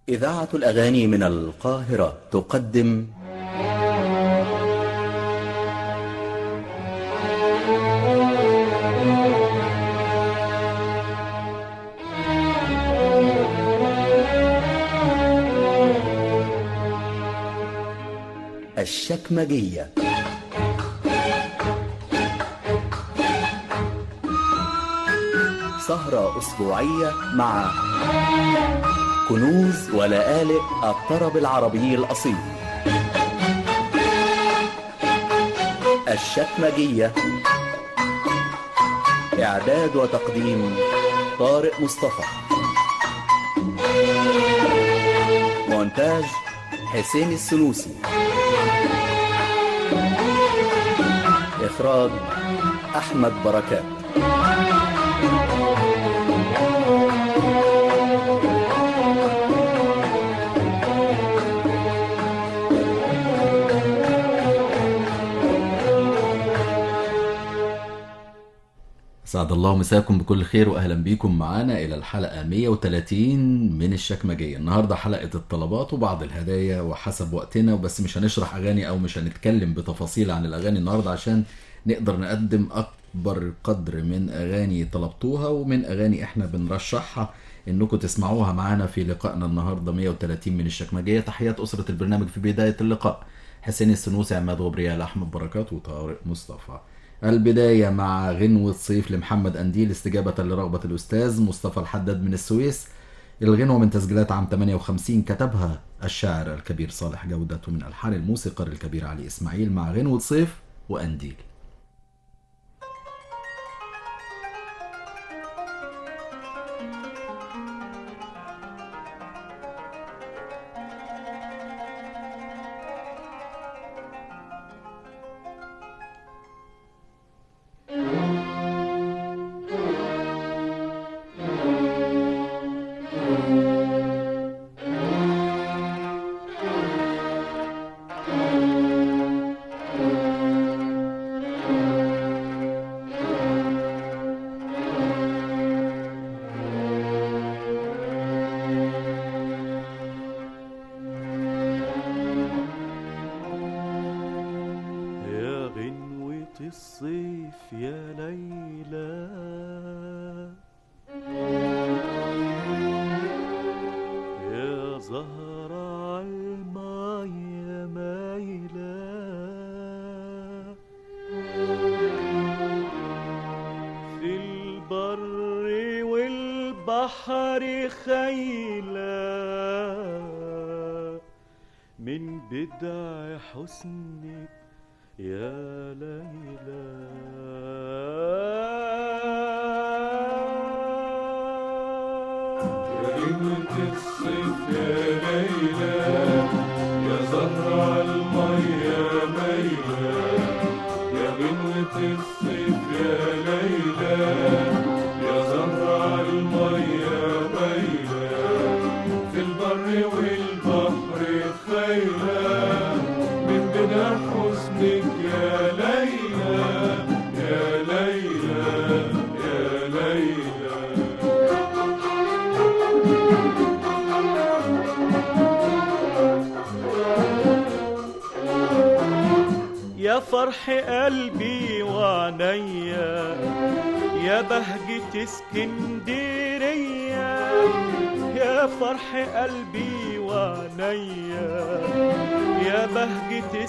إذاعة الأغاني من القاهرة تقدم الشكمجية سهرة أسبوعية مع كنوز ولآلئ الطرب العربي الأصيل الشكمجية إعداد وتقديم طارق مصطفى مونتاج حسين السنوسي إخراج أحمد بركات سعد الله مساكم بكل خير واهلا بيكم معانا الى الحلقه 130 من الشكمجيه النهارده حلقه الطلبات وبعض الهدايا وحسب وقتنا وبس مش هنشرح اغاني او مش هنتكلم بتفاصيل عن الاغاني النهارده عشان نقدر نقدم اكبر قدر من اغاني طلبتوها ومن اغاني احنا بنرشحها انكم تسمعوها معانا في لقائنا النهارده 130 من الشكمجيه تحيات اسره البرنامج في بدايه اللقاء حسين السنوسي عماد غبريال احمد بركات وطارق مصطفى البداية مع غنوة صيف لمحمد أنديل استجابة لرغبة الأستاذ مصطفى الحداد من السويس الغنوة من تسجيلات عام 58 كتبها الشاعر الكبير صالح جودة من ألحان الموسيقار الكبير علي إسماعيل مع غنوة صيف وأنديل يا غنوة الصيف يا ليلى يا زهرة عالمية مايلة في البر والبحر خيلة من بدع حسنك يا ليلى يا غنوة الصيف يا ليلى يا زهرة المية ميلة يا غنوة الصيف يا ليلى يا زهرة المية ميلة في البر والبحر خيلة من بنا حسنك يا ليلى يا ليلى يا ليلى يا فرح قلبي وعينيا يا بهجة اسكندرية يا فرح قلبي وعينيا يا بهجة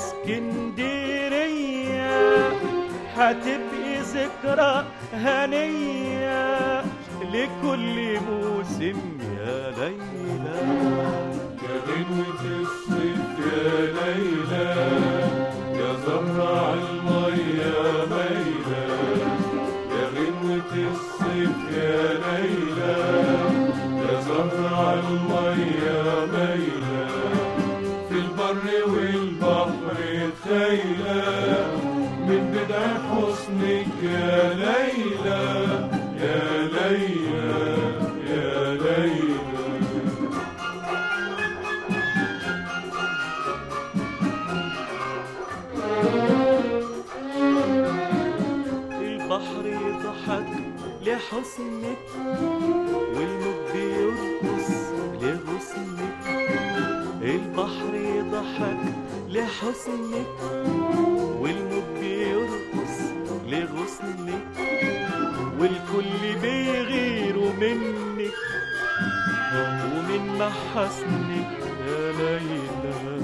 اسكندرية هتبقي ذكرى هنية لكل موسم يا ليلى يا غنوة الصيف يا ليلى يا زهرة عالمية ميلة يا غنوة الصيف يا ليلى يا زهرة عالمية ميلة في البر والبحر خيلة من بدع حسنك يا ليلى يا ليلى يا ليلى البحر يضحك لحسنك والموج بيرقص لغصنك حسنك والموج بيرقص لغصنك والكل بيغيروا منك ومن محاسنك يا ليلى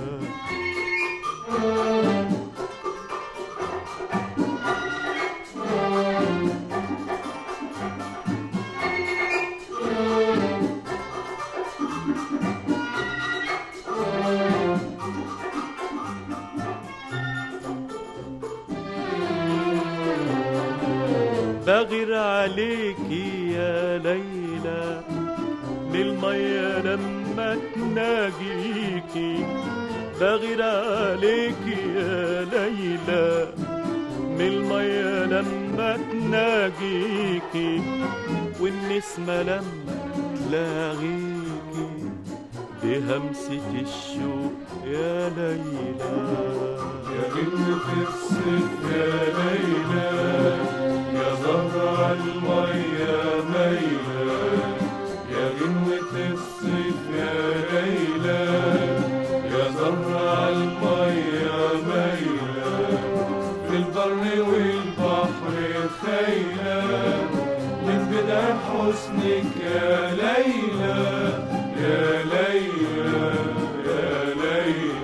بغير عليكي يا ليلى للمية لما تناجيكي بغير عليكي يا ليلى من المية لما تناجيكي والنسمة لما تلاغيكي بهمسة الشوق يا ليلى يا غنوة الصيف يا ليلى يا زهرة المية ميلة يا غنوة الصيف يا ليلى يا زهرة المية ميلة في البر والبحر خيلة من بداية حسنك يا ليلى يا ليلى يا ليلى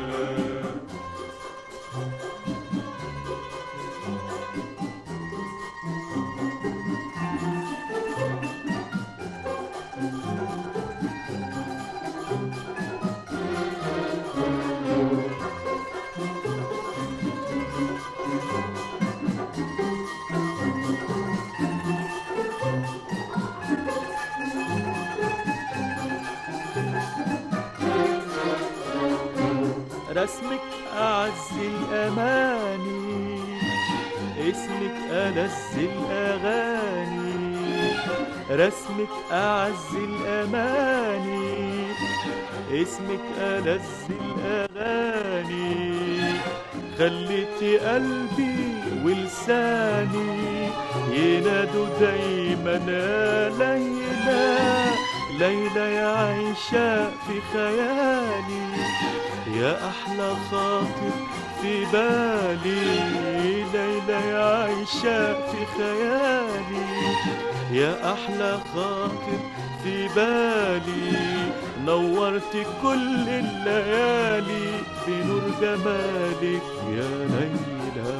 رسمك أعز الأماني اسمك ألذ الأغاني رسمك أعز الأماني اسمك ألذ الأغاني خليتي قلبي ولساني ينادوا دايما يا ليلى ليلى يا عيشة في خيالي يا أحلى خاطر في بالي ليلى يا عيشة في خيالي يا أحلى خاطر في بالي نورت كل الليالي بنور جمالك يا ليلى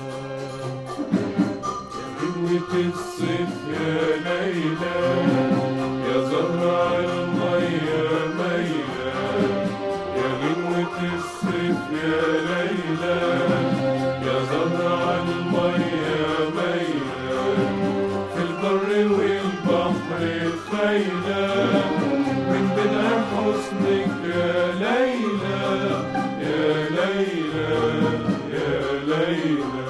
غنوة الصيف يا ليلى يا زهرة المية ميلة يا غنوة الصيف يا ليلى يا زهرة المية ميلة في البر والبحر خيلة من بدء حسنك يا ليلى يا ليلى يا ليلى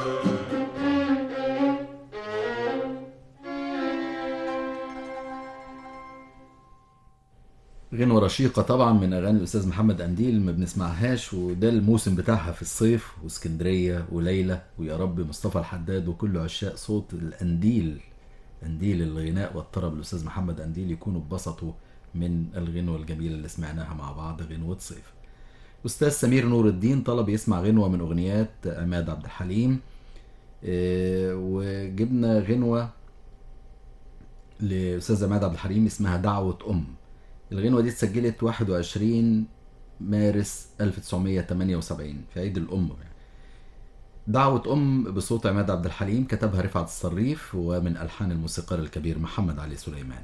غنوة رشيقة طبعا من أغاني الأستاذ محمد أنديل ما بنسمعهاش وده الموسم بتاعها في الصيف واسكندرية وليلى ويا رب مصطفى الحداد وكل عشاق صوت الأنديل أنديل الغناء والطرب الأستاذ محمد أنديل يكونوا اتبسطوا من الغنوة الجميلة اللي سمعناها مع بعض غنوة صيف أستاذ سمير نور الدين طلب يسمع غنوة من أغنيات عماد عبد الحليم آه، وجبنا غنوة لأستاذ عماد عبد الحليم اسمها دعوة أم الغنوة دي اتسجلت 21 مارس 1978 في عيد الأم يعني. دعوة أم بصوت عماد عبد الحليم كتبها رفعت الصريف ومن ألحان الموسيقار الكبير محمد علي سليمان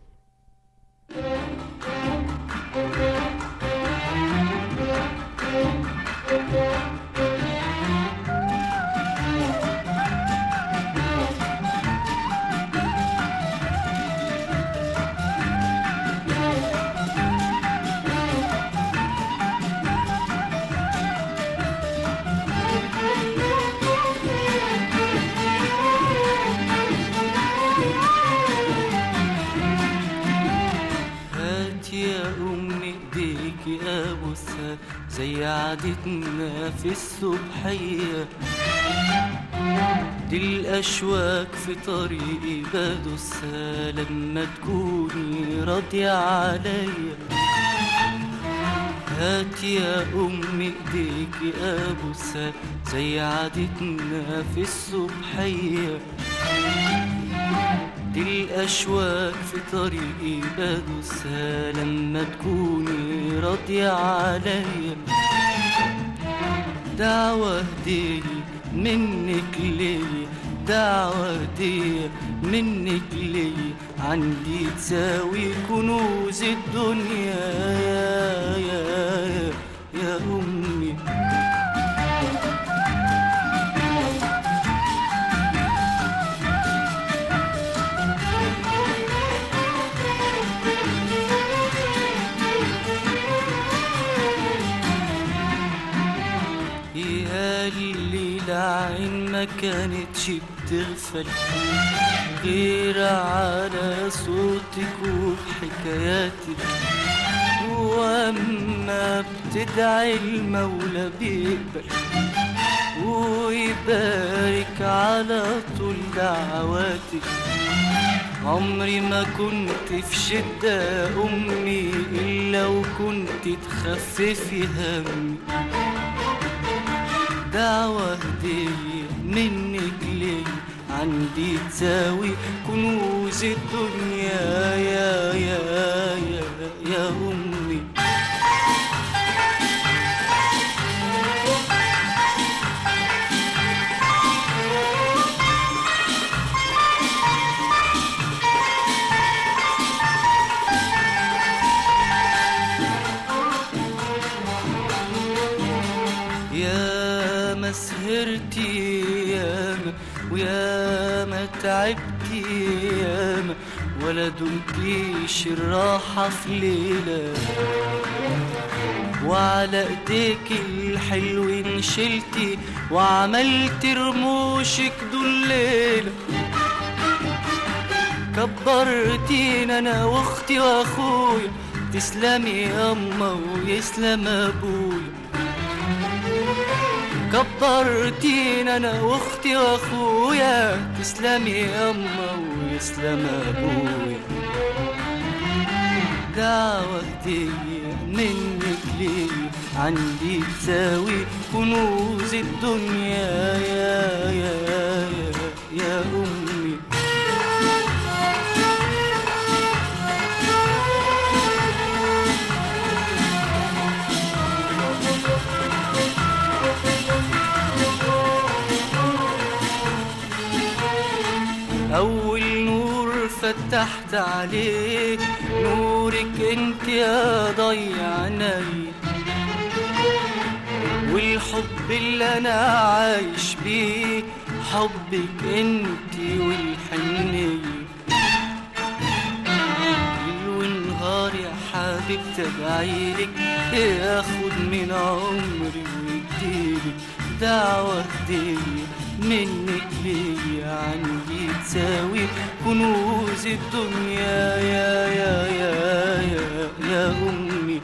هات يا أم ايديك أبوسها زي عادتنا في الصبحية دي الأشواك في طريقي بدوسها لما تكوني راضية عليا هات يا أم إيديك أبوسها زي عادتنا في الصبحية دي الأشواك في طريقي بدوسها لما تكوني راضية عليا دعوة هدية منك ليا دعوة هدية منك ليا عندي تساوي كنوز الدنيا يا يا يا, يا أمي يا اللي العين ما كانتش بتغفل غير على صوتك وحكاياتك واما بتدعي المولى بيقبل ويبارك على طول دعواتك عمري ما كنت في شدة يا أمي إلا وكنت تخففي همي دعوة هدية منك لي عندي تساوي كنوز الدنيا يا يا يا يا أمي يا ما سهرتي ياما ويا ما تعبتي ياما ولا دمتيش الراحة في ليلة وعلى ايديك الحلوين شلتي وعملت رموشك دول ليلة كبرتينا انا واختي واخويا تسلمي ياما ويسلم ابويا كبرتينا انا واختي واخويا تسلمي ياما ويسلم ابويا دعوة هدية منك لي عندي تساوي كنوز الدنيا يا يا يا, يا أمي أول نور فتحت عليك نورك انت يا ضيع عيني والحب اللي انا عايش بيه حبك انت والحنية ليل ونهار يا حبيبتي ادعيلك ياخد من عمري ويديلك دعوة هدية منك ليا عندي تساوي كنوز الدنيا يا يا يا يا يا أمي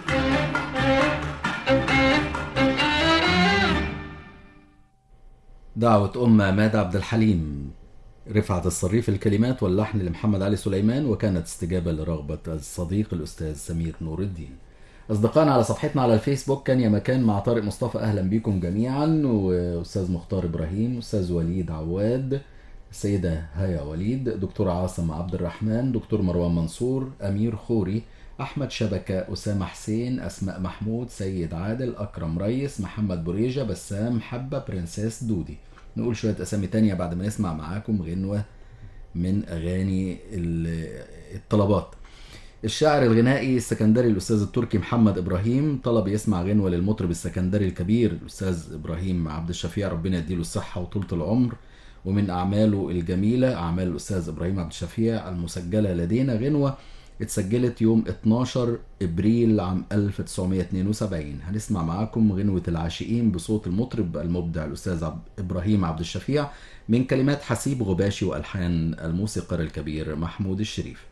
دعوة أم عماد عبد الحليم رفعت الصريف الكلمات واللحن لمحمد علي سليمان وكانت استجابة لرغبة الصديق الأستاذ سمير نور الدين أصدقائنا على صفحتنا على الفيسبوك كان يا مكان مع طارق مصطفى أهلا بكم جميعا وأستاذ مختار إبراهيم أستاذ وليد عواد السيدة هيا وليد دكتور عاصم عبد الرحمن دكتور مروان منصور أمير خوري أحمد شبكة أسامة حسين أسماء محمود سيد عادل أكرم ريس محمد بريجة بسام حبة برنسيس دودي نقول شوية أسامي تانية بعد ما نسمع معاكم غنوة من أغاني ال- الطلبات الشاعر الغنائي السكندري الأستاذ التركي محمد إبراهيم طلب يسمع غنوة للمطرب السكندري الكبير الأستاذ إبراهيم عبد الشفيع ربنا يديله الصحة وطولة العمر ومن أعماله الجميلة أعمال الأستاذ إبراهيم عبد الشفيع المسجلة لدينا غنوة اتسجلت يوم 12 ابريل عام 1972 هنسمع معاكم غنوة العاشقين بصوت المطرب المبدع الاستاذ عب... ابراهيم عبد الشفيع من كلمات حسيب غباشي والحان الموسيقار الكبير محمود الشريف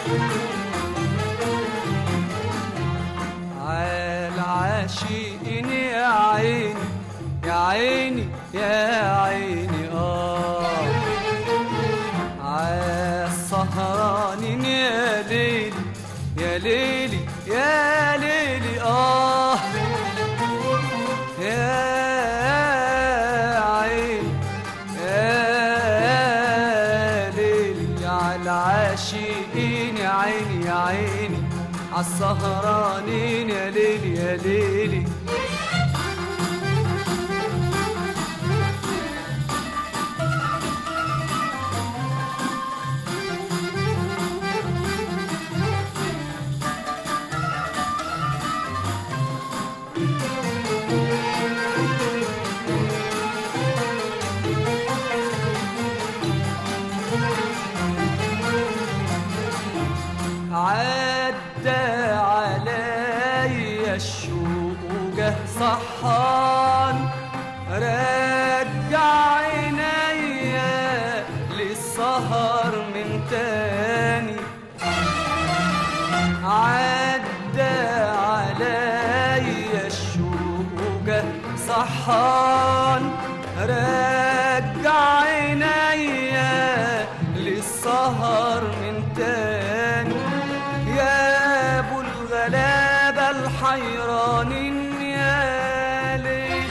عال عاشقين يا عيني يا عيني يا عيني اه عال سهرانين يا ليلي يا ليلي يا ليلي اه يا عيني يا ليلي على العاشقين يا عيني يا عيني عالسهرانين يا ليلي يا ليلي عدى عليا الشوق وجه صحان رجع عينيا للسهر من تاني عدى عليا الشوق وجه صحان رجع عينيا للسهر من تاني يا ابو الغلابه الحيرانين يا ليل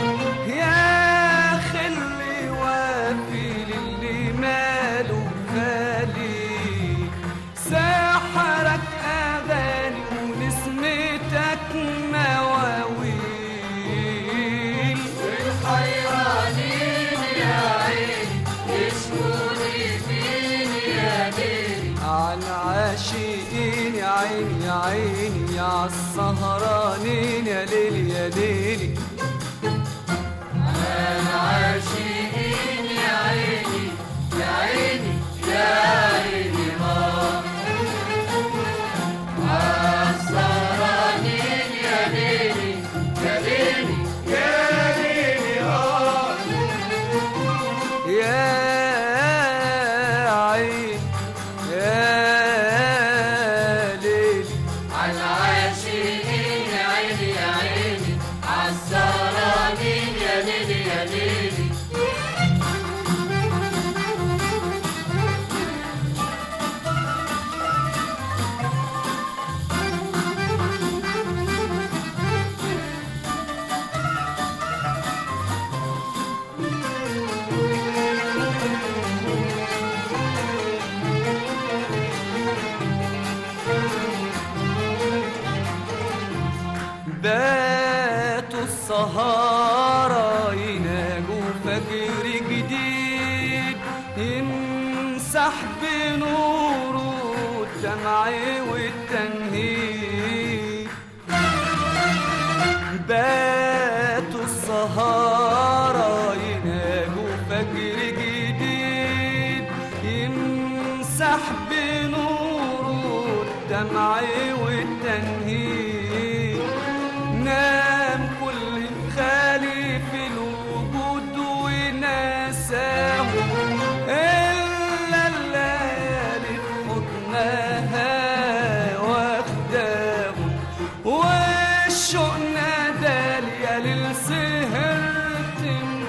يا خلي وافي للي ماله خالي سحرك اغاني ونسمتك مواويل على العاشقين يا عيني يا عيني يا عالسهرانين يا ليلي يا ليلي يا عين يا ليلي باتوا السهارة يناجوا فجر جديد يمسح بنوره الدمع والتنهيد باتوا السهارة يناجوا فجر جديد يمسح بنوره الدمع والتنهيد نام كل خالي في الوجود ونساه إلا الليالي في حضنها واخداه والشوق نادالي يا ليل سهرت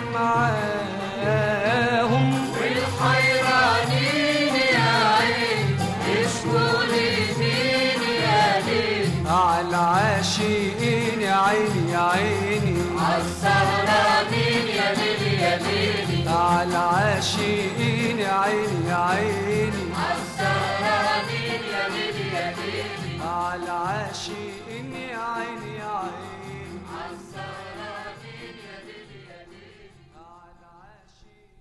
معاهم على العاشقين يا عيني يا عيني على العاشقين يا عيني يا عيني على العاشقين يا عيني يا عيني على العاشقين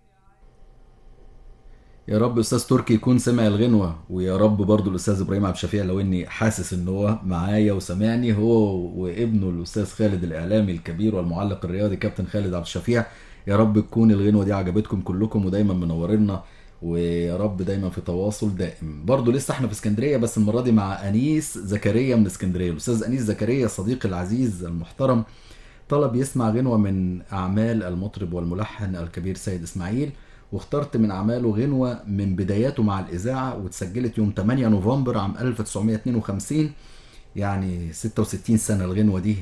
يا رب استاذ تركي يكون سمع الغنوه ويا رب برضو الاستاذ ابراهيم عبد الشفيع لو اني حاسس ان هو معايا وسامعني هو وابنه الاستاذ خالد الاعلامي الكبير والمعلق الرياضي كابتن خالد عبد الشفيع يا رب تكون الغنوه دي عجبتكم كلكم ودايما منورنا ويا رب دايما في تواصل دائم برضو لسه احنا في اسكندريه بس المره دي مع انيس زكريا من اسكندريه الاستاذ انيس زكريا صديقي العزيز المحترم طلب يسمع غنوه من اعمال المطرب والملحن الكبير سيد اسماعيل واخترت من أعماله غنوة من بداياته مع الإذاعة واتسجلت يوم 8 نوفمبر عام 1952 يعني 66 سنة الغنوة دي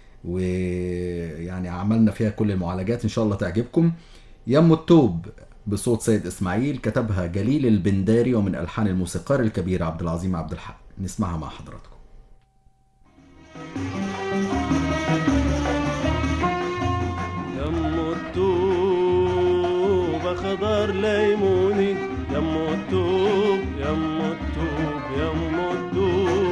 ويعني عملنا فيها كل المعالجات إن شاء الله تعجبكم يم التوب بصوت سيد إسماعيل كتبها جليل البنداري ومن ألحان الموسيقار الكبير عبد العظيم عبد الحق نسمعها مع حضراتكم يم الطوب خضر ليموني يم الطوب يم الطوب يم الطوب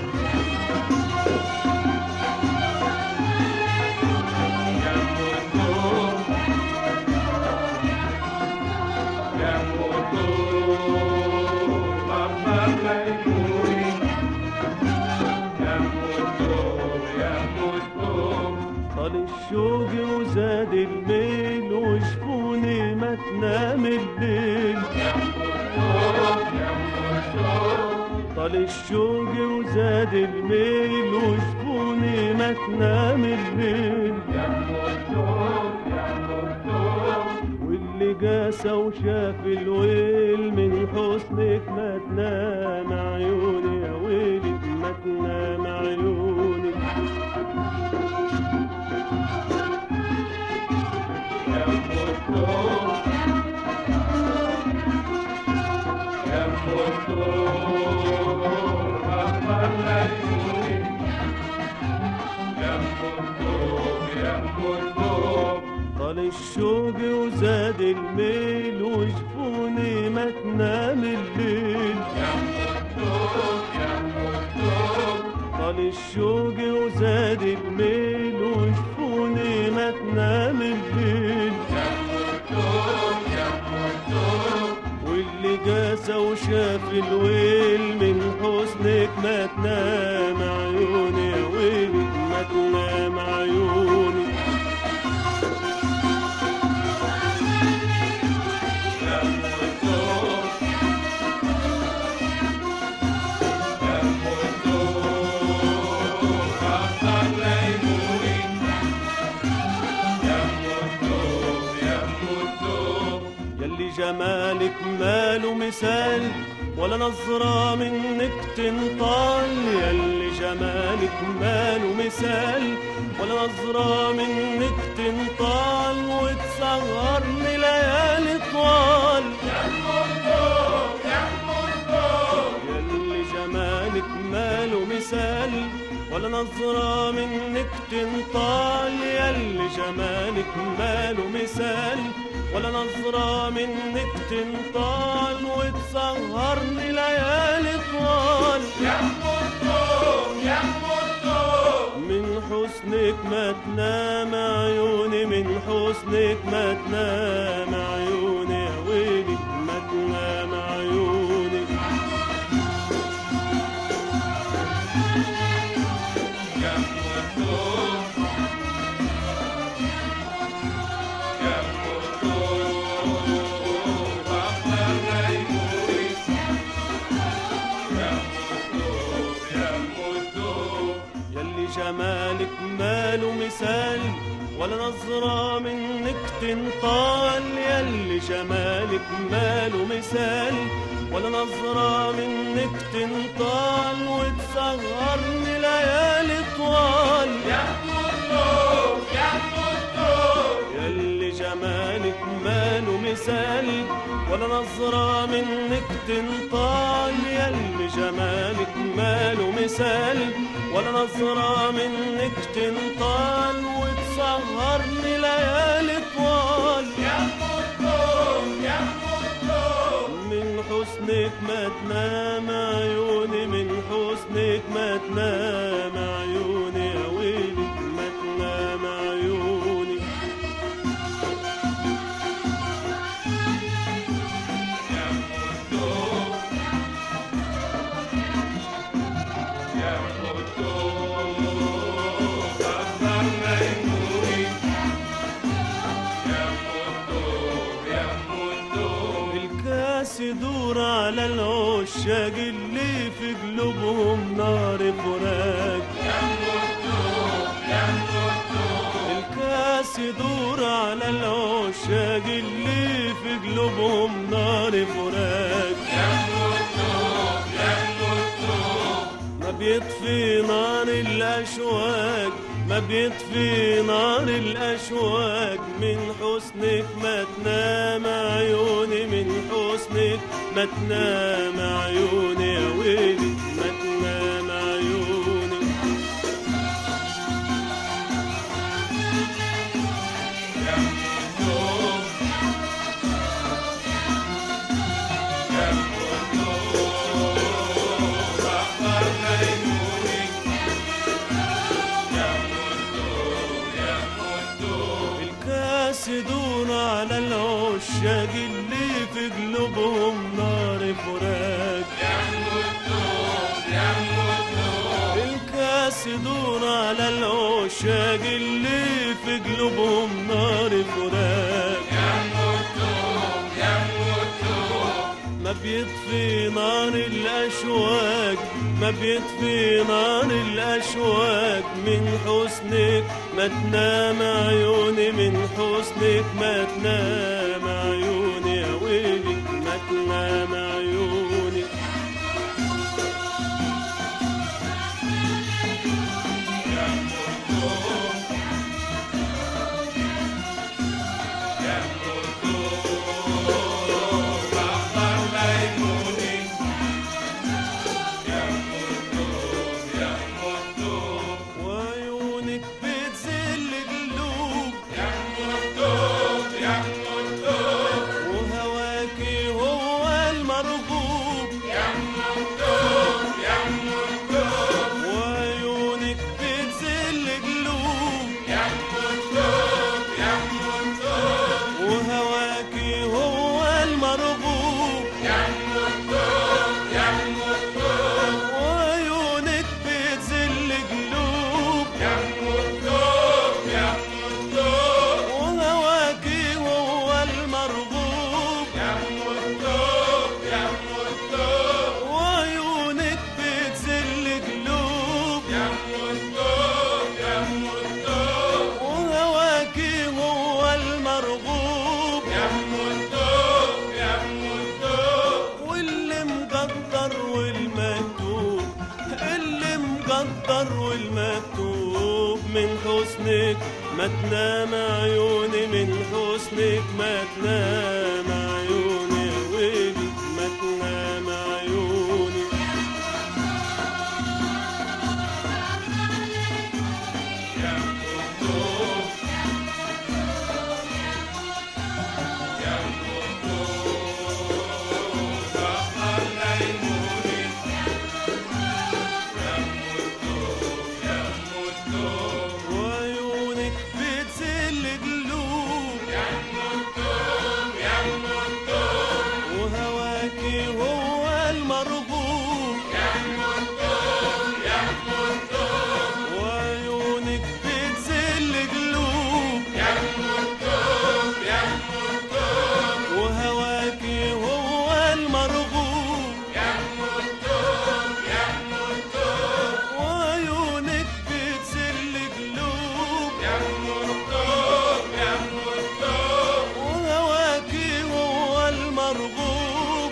طال الشوق وزاد الميل وشفوني ما تنام الليل طال الشوق وزاد الميل وشفوني ما تنام الليل واللي قاسى وشاف الويل من حسنك ما تنام عيوني يا ويلي ما تنام عيوني طال الشوق وزاد الميل وجفوني ما تنام الليل طال الشوق وزاد الميل وجفوني ما تنام الليل واللي قاسى وشاف الويل من حسنك ما تنام عيوني يا ويلي ما تنام عيوني يلي جمالك ماله مثال ولا نظرة منك تنطال يلي جمالك ماله مثال ولا نظرة منك تنطال وتسهرني ليالي طوال يلي جمالك ماله مثال ولا نظرة منك تنطال يلي جمالك ماله مثال ولا نظرة منك تنطال وتسهرني ليالي طوال من حسنك ما تنام عيوني من حسنك ما تنام عيوني يا ويلي ما تنام عيوني يلي جمالك ماله مثال ولا نظرة منك تنطال يلي جمالك ماله مثال ولا نظرة منك تنطال وتسهرني ليالي طوال يلي جمالك ماله مثال ولا نظرة منك تنطال يلي جمالك ماله مثال ولا نظرة منك تنطال وتسهرني ليالي طوال من حسنك ما تنام عيوني من حسنك ما تنام عيوني يا ويلي ما تنام عيوني الكاس يدور على العشاق اللي في قلوبهم نار فراق الكاس يدور على العشاق اللي في قلوبهم قلوبهم نار فراق ما بيطفي نار الأشواق ما بيطفي نار الأشواق من حسنك ما تنام عيوني من حسنك ما تنام عيوني يا ويلي ما تنام عيوني الكاس يدور على العشاق اللي في قلوبهم نار فراق الكاس يدور على العشاق اللي في قلوبهم نار فراق ما بيطفي نار الأشواق ما بيطفي نار الأشواق من حسنك ما تنام عيوني من حسنك ما تنام عيوني يا ويلي ما تنام عيوني وعيونك بتزل قلوب وهواكي هو المرغوب وعيونك بتزل قلوب وهواكي هو المرغوب وعيونك بتزل قلوب وهواكي هو المرغوب وعيونك بتزل قلوب وهواكي هو المرغوب واللي مقدر والمكتوب اللي مقدر والمكتوب من حسنك ما تنام عيوني من حسنك ما تنام عيوني يا ويلي ما تنام عيوني وعيونك بتزل قلوب وهواكي هو المرغوب وعيونك بتزل قلوب وهواكي هو المرغوب وعيونك بتزل قلوب وهواكي هو المرغوب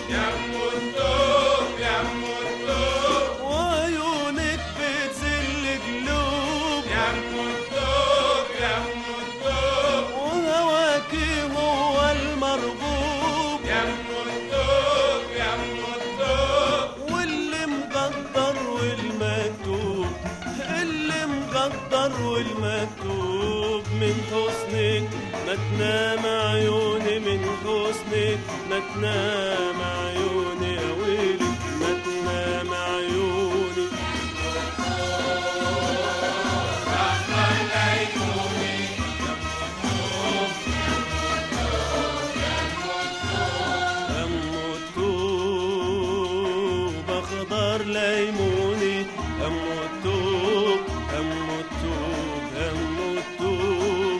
وعيونك بتزل قلوب وهواكي هو المرغوب واللي مقدر والمكتوب اللي مقدر والمكتوب من حسنك ما تنام عيوني من حسنك ما تنام عيوني يا ويلي ما تنام عيوني أم الطوب أخضر ليموني أم الطوب أم الطوب أم الطوب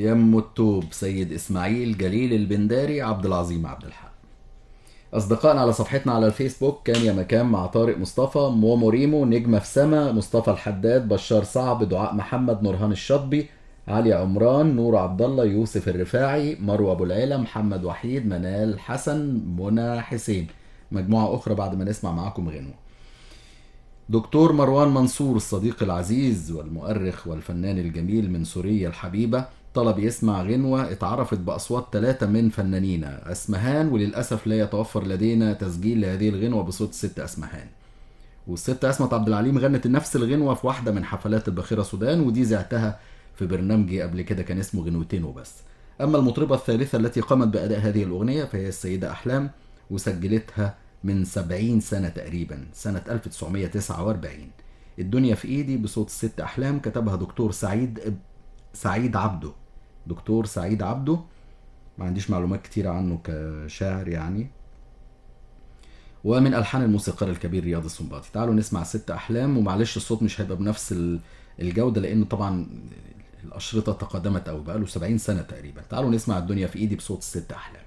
يم التوب سيد إسماعيل جليل البنداري عبد العظيم عبد الحق أصدقائنا على صفحتنا على الفيسبوك كان يا مكان مع طارق مصطفى مومو ريمو نجمة في سما مصطفى الحداد بشار صعب دعاء محمد نورهان الشطبي علي عمران نور عبد الله يوسف الرفاعي مروه ابو العيله محمد وحيد منال حسن منى حسين مجموعه اخرى بعد ما نسمع معاكم غنوه دكتور مروان منصور الصديق العزيز والمؤرخ والفنان الجميل من سوريا الحبيبة طلب يسمع غنوة اتعرفت بأصوات ثلاثة من فنانينا أسمهان وللأسف لا يتوفر لدينا تسجيل لهذه الغنوة بصوت ست أسمهان والست أسمة عبد العليم غنت نفس الغنوة في واحدة من حفلات الباخرة سودان ودي زعتها في برنامجي قبل كده كان اسمه غنوتين وبس أما المطربة الثالثة التي قامت بأداء هذه الأغنية فهي السيدة أحلام وسجلتها من 70 سنة تقريبا سنة 1949 الدنيا في إيدي بصوت الست أحلام كتبها دكتور سعيد سعيد عبده دكتور سعيد عبده ما عنديش معلومات كتيرة عنه كشاعر يعني ومن ألحان الموسيقار الكبير رياض السنباطي تعالوا نسمع ست أحلام ومعلش الصوت مش هيبقى بنفس ال- الجودة لأن طبعا الأشرطة تقدمت أوي بقاله 70 سنة تقريبا تعالوا نسمع الدنيا في إيدي بصوت الست أحلام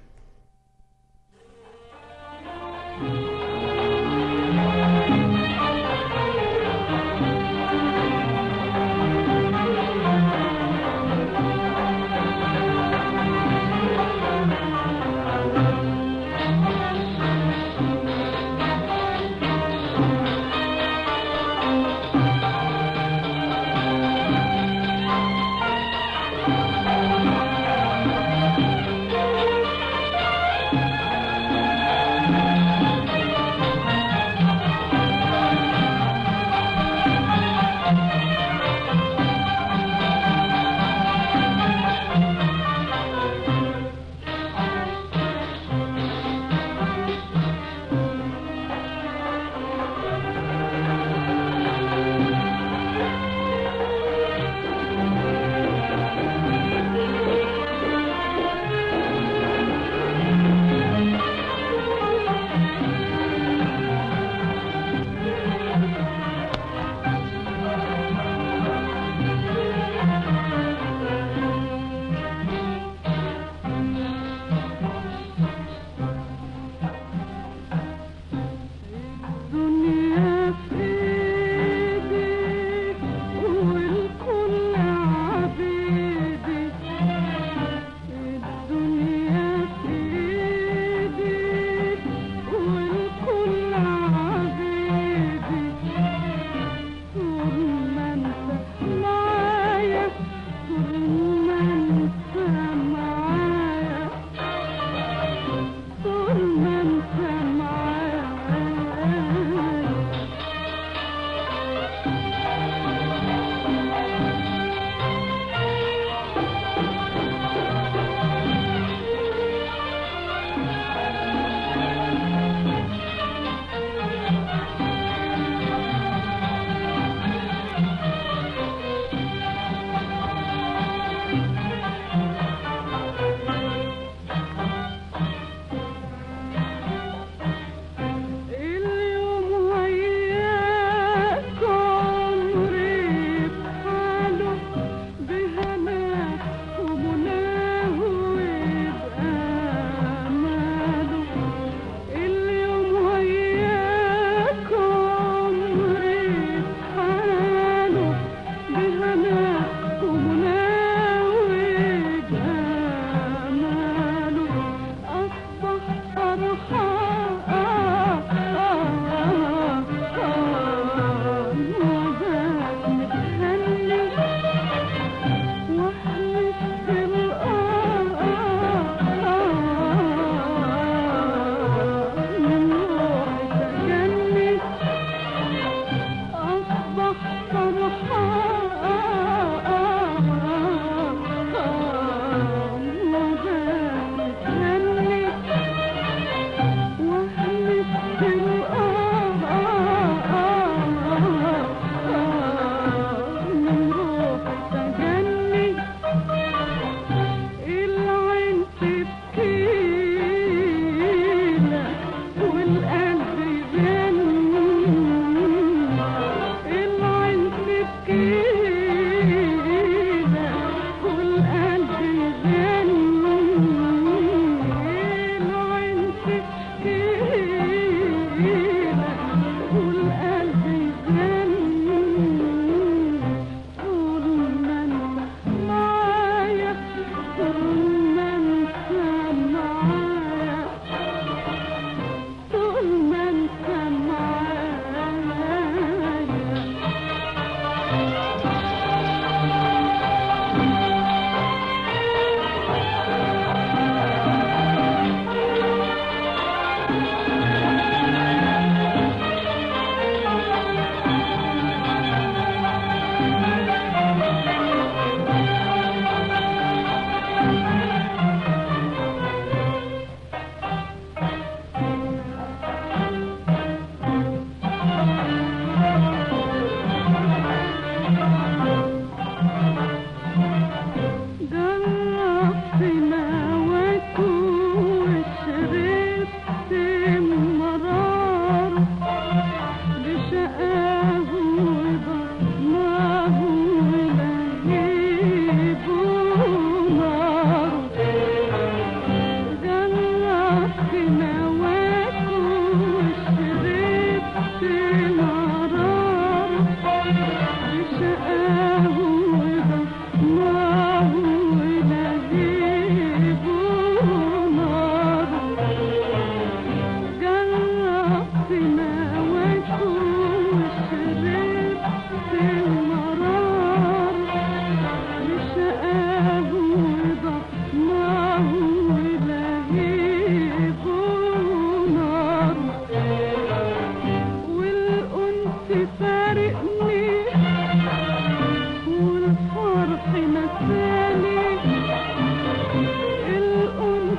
يا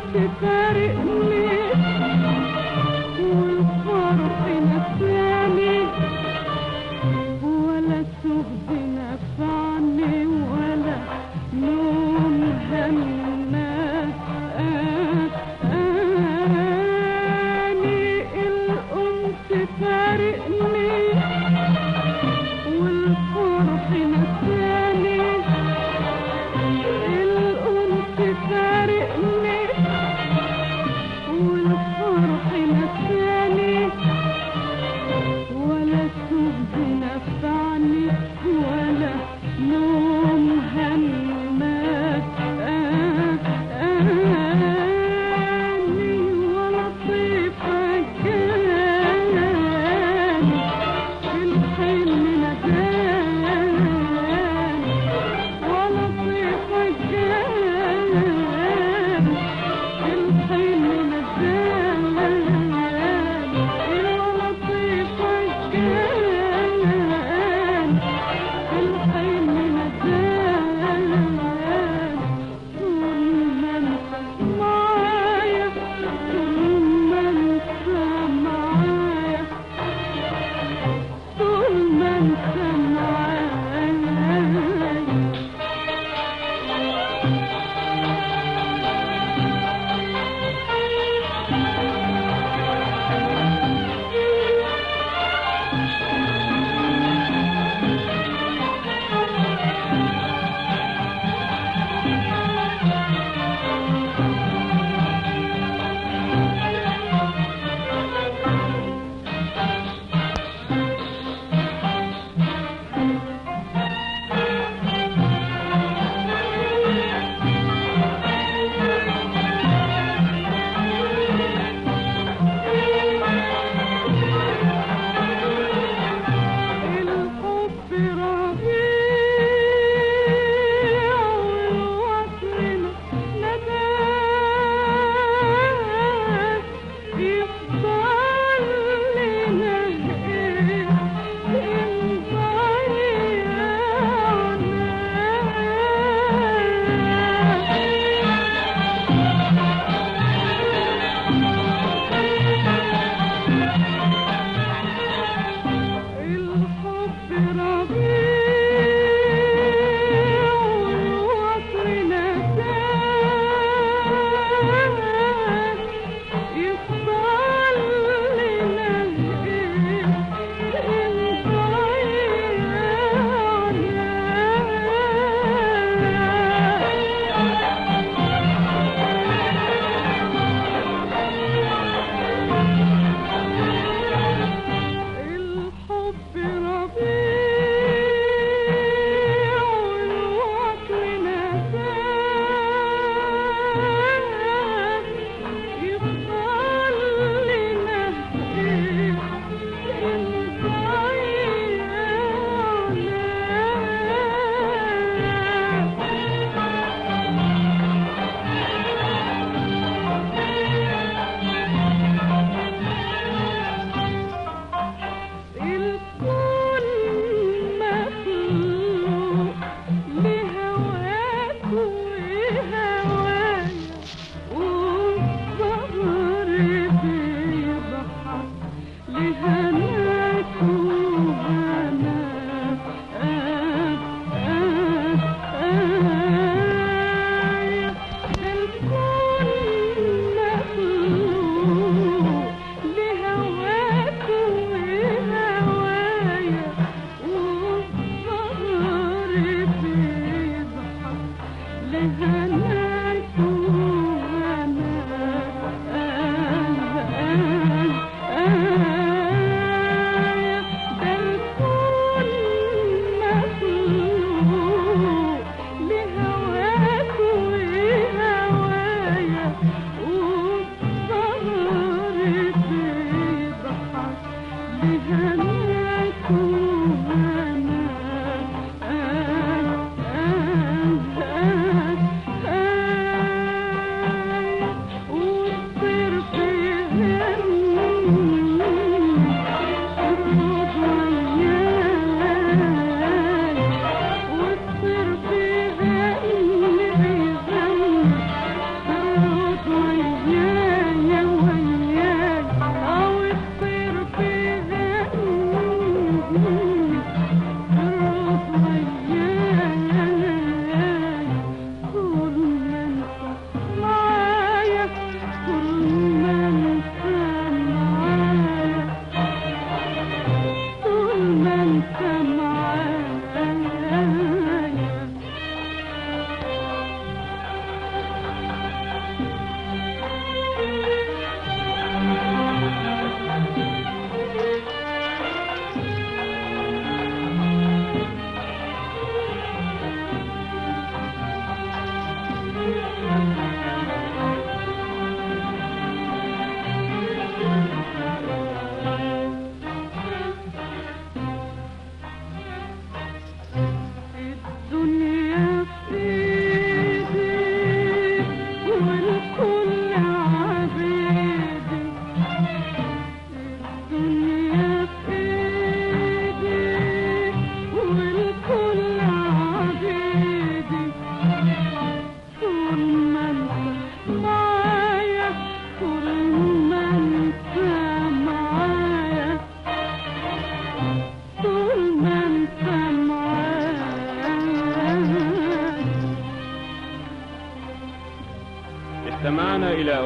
تفارقني والفرح نساني ولا السهد نفعني ولا نوم هناني الأنس فارقني والفرح نساني الأنس فارقني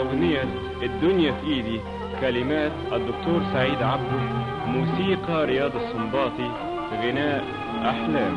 أغنية الدنيا في إيدي كلمات الدكتور سعيد عبده موسيقى رياض السنباطي غناء أحلام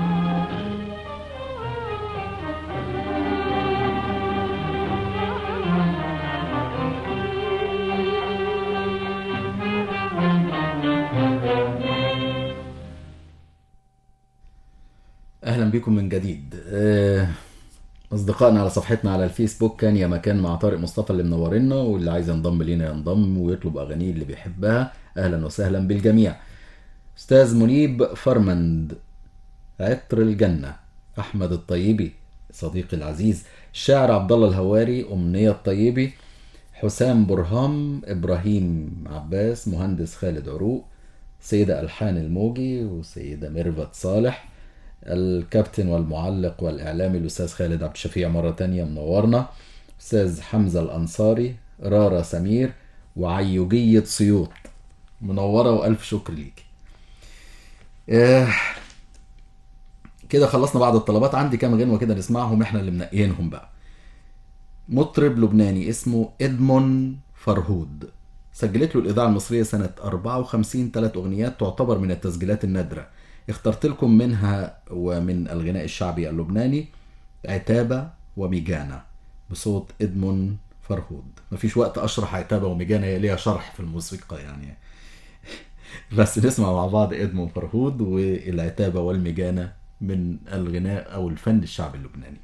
اهلا بكم من جديد آه، اصدقائنا على صفحتنا على الفيسبوك كان يا مكان مع طارق مصطفى اللي منورنا واللي عايز ينضم لينا ينضم ويطلب اغانيه اللي بيحبها اهلا وسهلا بالجميع استاذ منيب فرمند عطر الجنه احمد الطيبي صديقي العزيز الشاعر عبد الله الهواري امنيه الطيبي حسام برهام ابراهيم عباس مهندس خالد عروق سيدة ألحان الموجي وسيدة ميرفت صالح الكابتن والمعلق والإعلامي الأستاذ خالد عبد الشفيع مرة تانية منورنا أستاذ حمزة الأنصاري رارا سمير وعيوجية سيوط منورة وألف شكر ليك آه، كده خلصنا بعض الطلبات عندي كام غنوة كده نسمعهم احنا اللي منقيينهم بقى مطرب لبناني اسمه إدمون فرهود سجلت له الإذاعة المصرية سنة 54 ثلاث أغنيات تعتبر من التسجيلات النادرة اخترت لكم منها ومن الغناء الشعبي اللبناني عتابة وميجانا بصوت إدمون فرهود مفيش وقت أشرح عتابة وميجانا هي ليها شرح في الموسيقى يعني بس نسمع مع بعض إدمون فرهود والعتابة والميجانا من الغناء أو الفن الشعبي اللبناني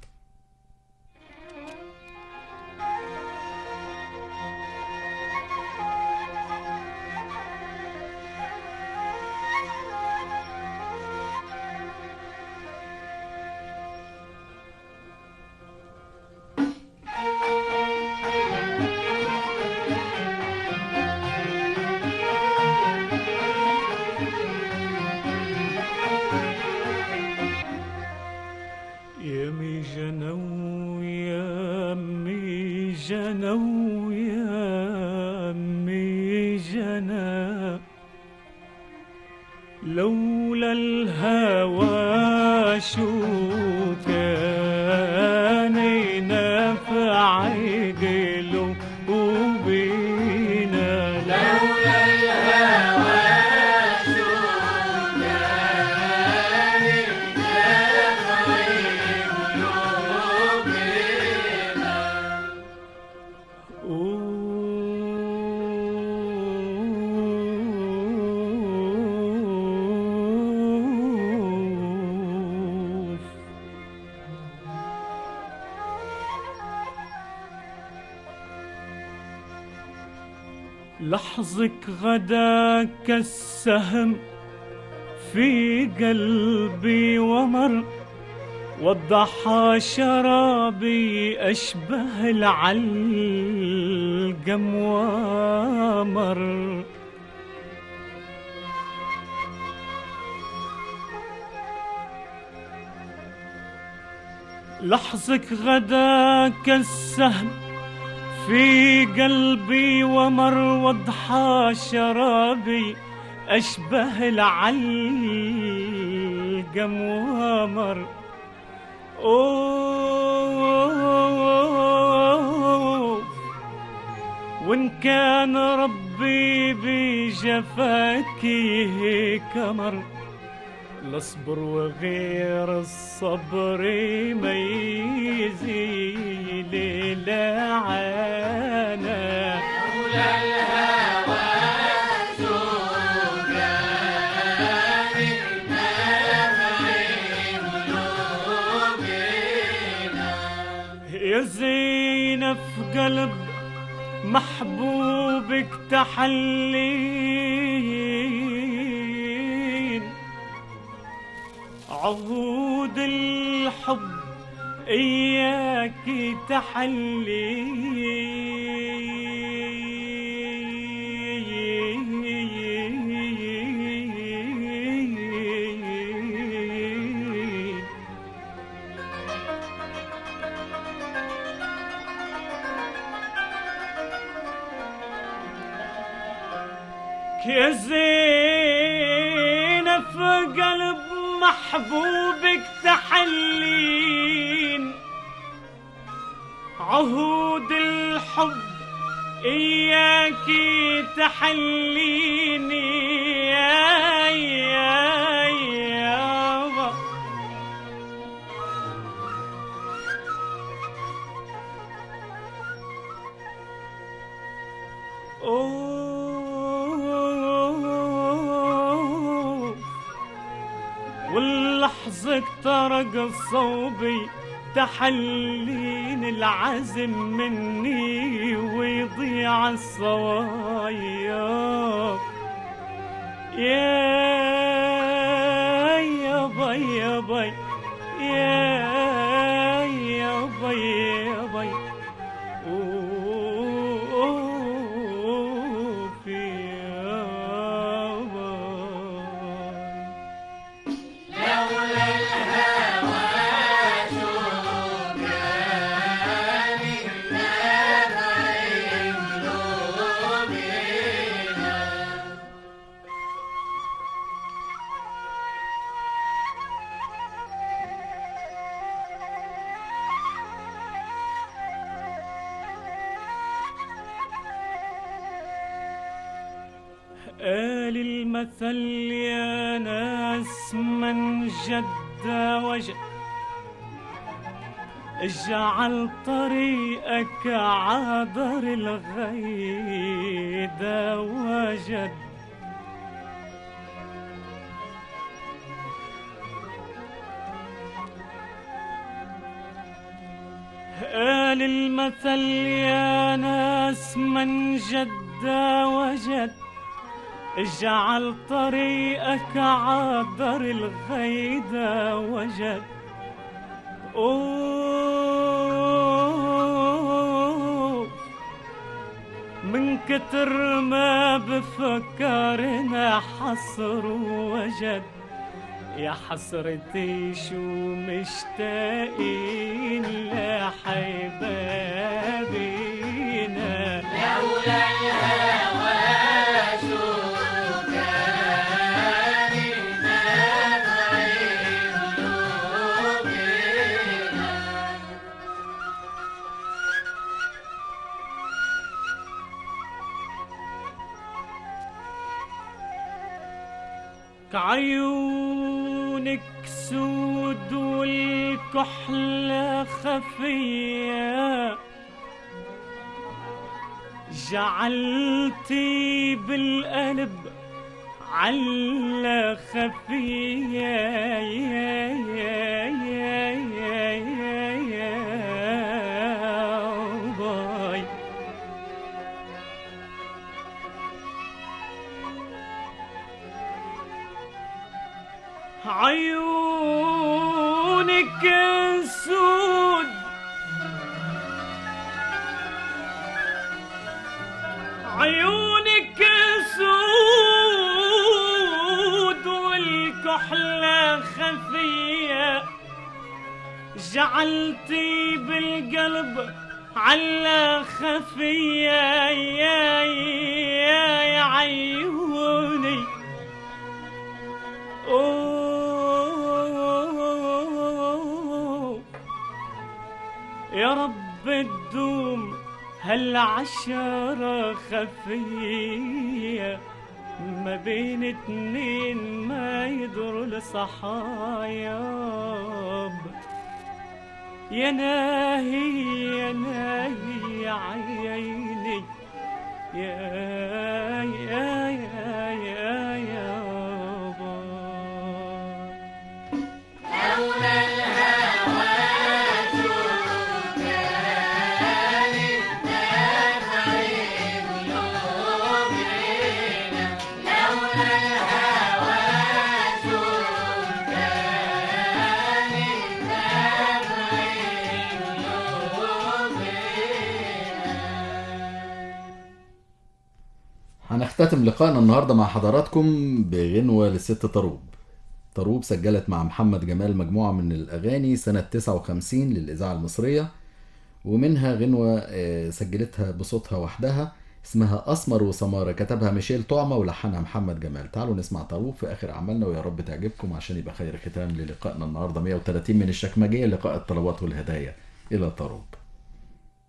يا مي جنو يا مي جنو يا مي جنا لولا الهوى شو كان ينفع قلوبنا لولا أوف لحظك غدا كالسهم في قلبي ومر والضحى شرابي أشبه العلقم ومر لحظك غدا كالسهم في قلبي ومر وضحى شرابي أشبه العلقم ومر أوه وإن كان ربي بجفاك كمر لاصبر وغير الصبر ما يزيل العانى يا زينة في قلب محبوبك تحلين عهود الحب إياك تحلين يا زينة في قلب محبوبك تحلين عهود الحب إياك تحليني يا يا يابا أوه واللحظة طرق صوبي تحلين العزم مني ويضيع الصوايا يا يا بي يا بي يا يا بي يا بي أوف يا بي قال المثل يا ناس من جد وجد اجعل طريقك عبر الغيد وجد قال المثل يا ناس من جد وجد اجعل طريقك عبر الغيدة وجد أوه من كتر ما بفكرنا حصر وجد يا حسرتي شو مشتاقين لحبابينا كعيونك سود والكحلة خفية جعلتي بالقلب على خفية يا يا يا يا يا يا باي عيونك سود عيونك سود والكحلة خفية جعلتي بالقلب على خفية يا يا يا عيوني أوه يا رب تدوم هالعشرة خفية ما بين اتنين ما يدروا الصحايب يا ناهي يا ناهي يا عيني يا يا يا يا يا با هنختتم لقائنا النهارده مع حضراتكم بغنوة للست طروب طروب سجلت مع محمد جمال مجموعة من الأغاني سنة 59 للإذاعة المصرية ومنها غنوة آه، سجلتها بصوتها وحدها اسمها أسمر وسمارة كتبها ميشيل طعمة ولحنها محمد جمال تعالوا نسمع طروب في آخر أعمالنا ويا رب تعجبكم عشان يبقى خير ختام للقائنا النهاردة 130 من الشكمجية لقاء الطلبات والهدايا إلى طروب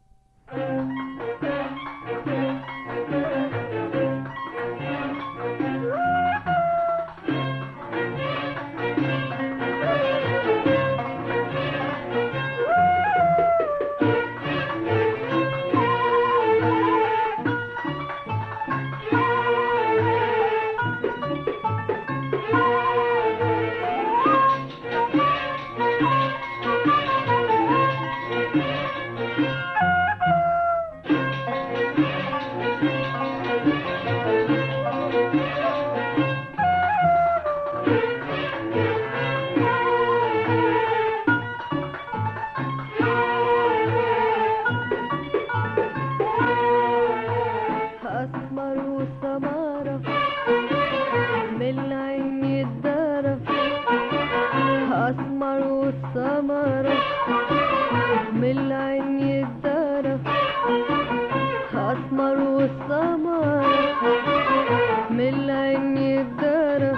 أسمر والسمر من العين يتدرى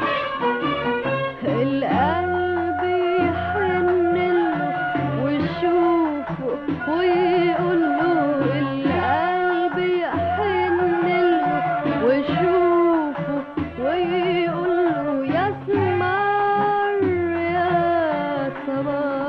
القلب يحن له ويشوفه ويقول له القلب يحن له ويشوفه ويقول له يا سمر يا سمر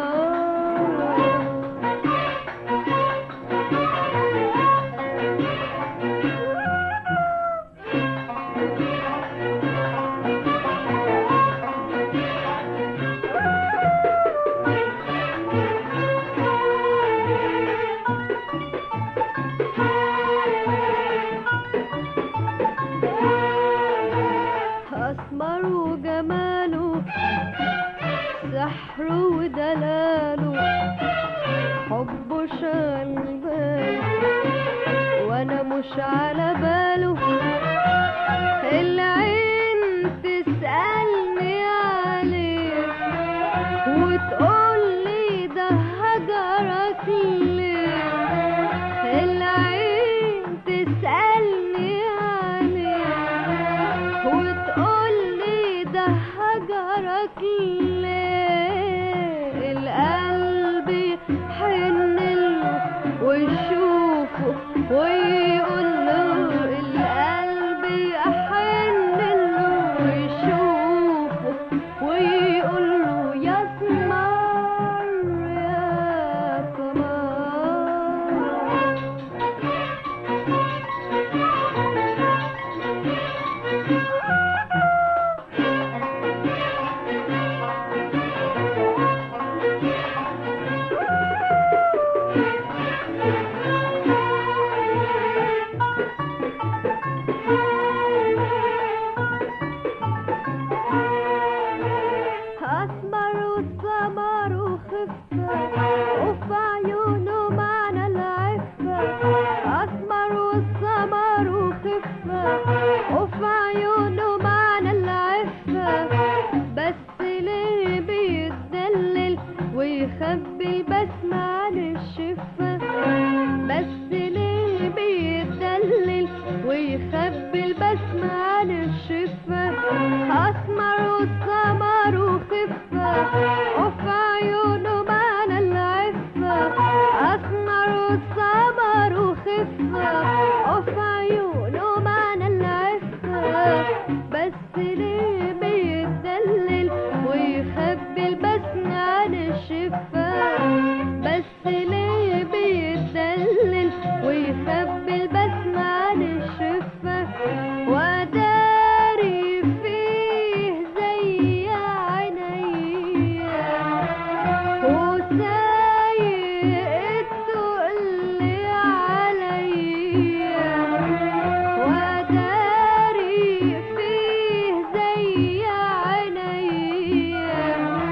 أسمر وجماله سحره ودلاله حبه شغل باله وانا مش على باله العين تسألني عليه وتقولي ده هجرك ليه العين تسألني عليه وتقولي ده هجرك ليه القلب يحن له ويشوفه ويقول له القلب يحن له ويشوفه ويقول له يا سمر يا سمر أسمر والسمر وخفة وفي عيونه معنى العفة أسمر والسمر وخفة وفي عيونه معنى العفة بس ليه بيتدلل ويخبي البسمة عن الشفة بس ليه بيتدلل ويخبي البسمة عن الشفة أسمر والسمر وخفة وفي عيونه معنى العفة أسمر والسمر وخفة وفي عيونه معنى العفة بس ليه بيتدلل ويخبي البسمة عن الشفة بس ليه بيتدلل ويخبي البسمة عن الشفة وداري فيه زي عينيا وسايق التقل عليا وداري فيه زي عينيا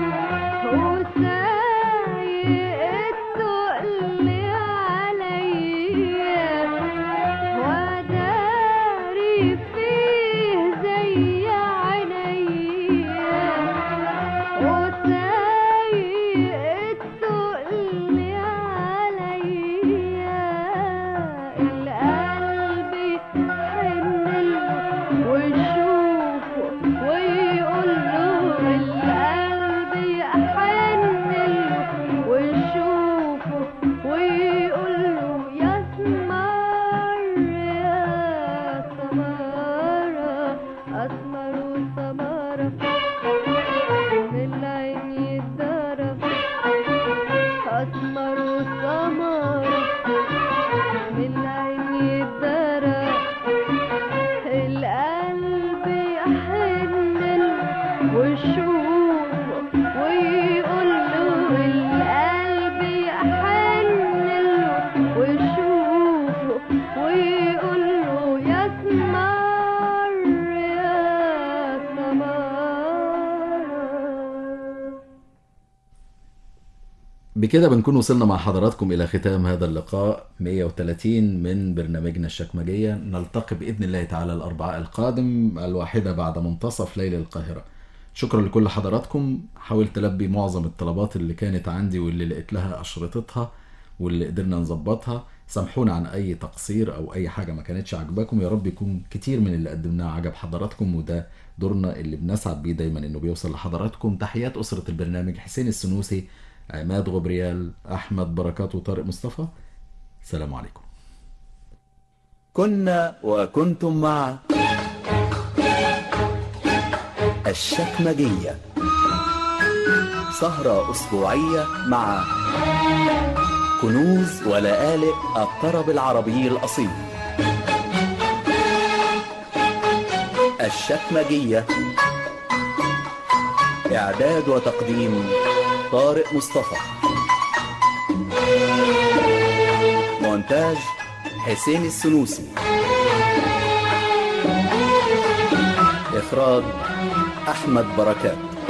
وسايق التقل عليا وداري فيه زي عينيا وسايق التقل عليا القلب يحن له ويشوفه ويقول له القلب يحن له ويشوفه ويقول له يا سمر يا سمارة أسمر وسمارة من العين يتدرى أسمر وسمارة من العين يتدرى القلب يحن له ويشوفه ويقول له القلب يحن له ويشوفه ويقول له يا سمر يا سمر بكده بنكون وصلنا مع حضراتكم إلى ختام هذا اللقاء 130 من برنامجنا الشكمجية نلتقي بإذن الله تعالى الأربعاء القادم الواحدة بعد منتصف ليل القاهرة شكرا لكل حضراتكم حاولت ألبي معظم الطلبات اللي كانت عندي واللي لقيت لها أشرطتها واللي قدرنا نظبطها سامحونا عن اي تقصير او اي حاجه ما كانتش عاجباكم يا رب يكون كتير من اللي قدمناه عجب حضراتكم وده دورنا اللي بنسعد بيه دايما انه بيوصل لحضراتكم تحيات اسره البرنامج حسين السنوسي عماد غبريال احمد بركات وطارق مصطفى سلام عليكم كنا وكنتم مع الشكمجية سهرة أسبوعية مع كنوز ولآلئ الطرب العربي الأصيل الشكمجية إعداد وتقديم طارق مصطفى مونتاج حسين السنوسي إخراج أحمد بركات